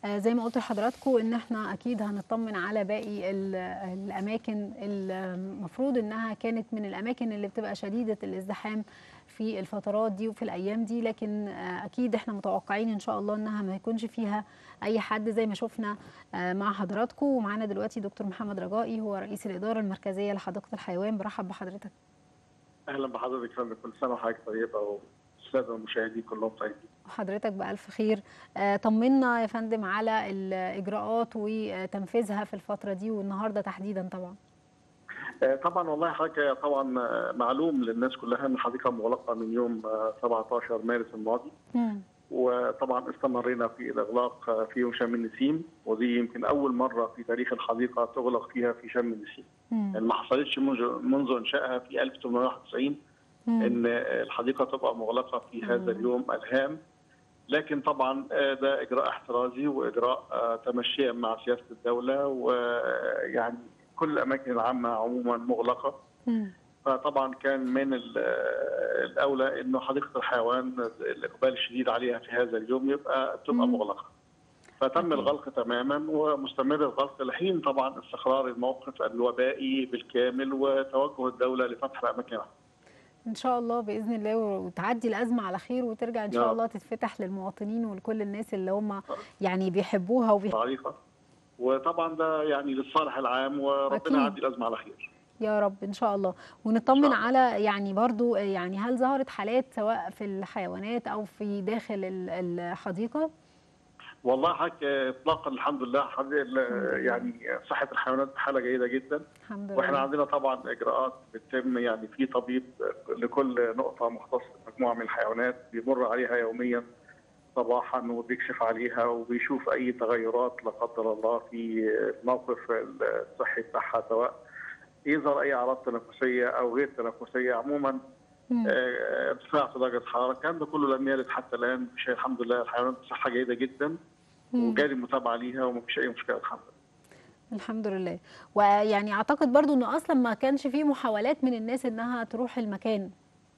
آه، زي ما قلت لحضراتكم ان احنا اكيد هنطمن على باقي ال- الاماكن المفروض انها كانت من الاماكن اللي بتبقى شديده الازدحام في الفترات دي وفي الايام دي لكن آه، اكيد احنا متوقعين ان شاء الله انها ما يكونش فيها اي حد زي ما شفنا آه، مع حضراتكم ومعانا دلوقتي دكتور محمد رجائي هو رئيس الاداره المركزيه لحديقه الحيوان برحب بحضرتك اهلا بحضرتك يا فندم كل سنه وحضرتك طيبه والساده المشاهدين كلهم طيبين وحضرتك بألف خير آه، طمنا يا فندم على الإجراءات وتنفيذها في الفترة دي والنهاردة تحديدا طبعا آه، طبعا والله حضرتك طبعا آه، معلوم للناس كلها ان الحديقه مغلقه من يوم آه، 17 مارس الماضي مم. وطبعا استمرينا في الاغلاق آه، في يوم شم النسيم ودي يمكن اول مره في تاريخ الحديقه تغلق فيها في شم النسيم مم. يعني ما حصلتش منذ منذ انشائها في 1891 مم. ان الحديقه تبقى مغلقه في هذا مم. اليوم الهام لكن طبعا آه، ده اجراء احترازي واجراء آه، تمشيا مع سياسه الدوله ويعني كل الاماكن العامه عموما مغلقه مم. فطبعا كان من ال- آه، الاولى انه حديقه الحيوان الاقبال الشديد عليها في هذا اليوم يبقى تبقى مم. مغلقه فتم أكيد. الغلق تماما ومستمر الغلق لحين طبعا استقرار الموقف الوبائي بالكامل وتوجه الدوله لفتح الاماكن إن شاء الله بإذن الله وتعدي الأزمة على خير وترجع إن شاء يا الله تتفتح للمواطنين ولكل الناس اللي هم يعني بيحبوها وبي... العريقه وطبعا ده يعني للصالح العام وربنا أكيد. يعدي الازمه على خير. يا رب إن شاء الله ونطمن إن شاء الله. على يعني برضو يعني هل ظهرت حالات سواء في الحيوانات أو في داخل ال- الحديقة؟ والله حضرتك اطلاقا الحمد لله حد- لله. يعني صحه الحيوانات بحاله جيده جدا الحمد لله واحنا عندنا طبعا اجراءات بتتم يعني في طبيب لكل نقطه مختص بمجموعه من الحيوانات بيمر عليها يوميا صباحا وبيكشف عليها وبيشوف اي تغيرات لا قدر الله في الموقف الصحي بتاعها سواء يظهر اي اعراض تنفسيه او غير تنفسيه عموما مم. آه، ارتفاع في درجه الحراره الكلام ده كله لم يرد حتى الان مش الحمد لله الحيوانات بصحه جيده جدا مم. وجاري متابعه ليها ومفيش اي مشكله الحمد لله الحمد لله ويعني اعتقد برضو انه اصلا ما كانش فيه محاولات من الناس انها تروح المكان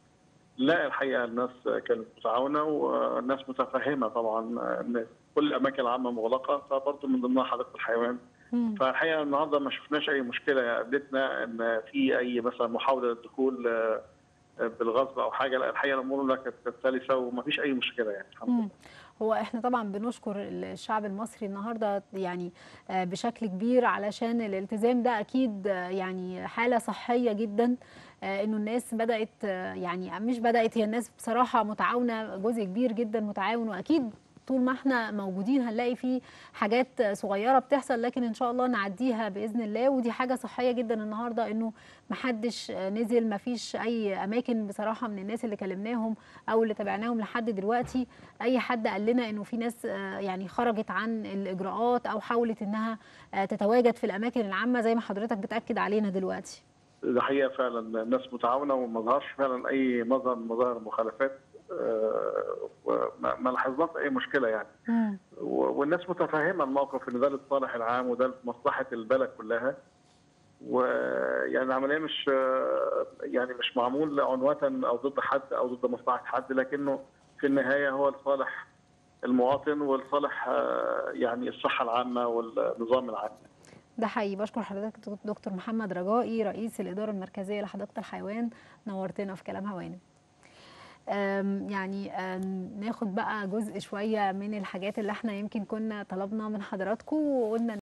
لا الحقيقه الناس كانت متعاونه والناس متفهمه طبعا ان كل الاماكن العامه مغلقه فبرضه من ضمنها حديقه الحيوان مم. فالحقيقه النهارده ما شفناش اي مشكله قابلتنا ان في اي مثلا محاوله للدخول آه، بالغصب او حاجه لا الحقيقه الامور كانت كانت سلسه وما فيش اي مشكله يعني الحمد لله مم. هو احنا طبعا بنشكر الشعب المصري النهارده يعني آه، بشكل كبير علشان الالتزام ده اكيد آه، يعني حاله صحيه جدا آه، انه الناس بدات آه، يعني مش بدات هي الناس بصراحه متعاونه جزء كبير جدا متعاون واكيد طول ما احنا موجودين هنلاقي في حاجات صغيره بتحصل لكن ان شاء الله نعديها باذن الله ودي حاجه صحيه جدا النهارده انه محدش نزل مفيش اي اماكن بصراحه من الناس اللي كلمناهم او اللي تابعناهم لحد دلوقتي اي حد قال لنا انه في ناس آه، يعني خرجت عن الاجراءات او حاولت انها آه، تتواجد في الاماكن العامه زي ما حضرتك بتاكد علينا دلوقتي ده حقيقه فعلا الناس متعاونه وما ظهرش فعلا اي مظهر من مظاهر المخالفات آه، وما ما لاحظناش اي مشكله يعني مم. و- والناس متفهمه الموقف ان ده للصالح العام وده لمصلحه البلد كلها ويعني العمليه مش آه، يعني مش معمول عنوة او ضد حد او ضد مصلحه حد لكنه في النهايه هو لصالح المواطن ولصالح آه، يعني الصحه العامه والنظام العام ده حقيقي بشكر حضرتك دكتور محمد رجائي رئيس الاداره المركزيه لحديقه الحيوان نورتنا في كلام هوانم أم، يعني أم، ناخد بقى جزء شويه من الحاجات اللي احنا يمكن كنا طلبنا من حضراتكم وقلنا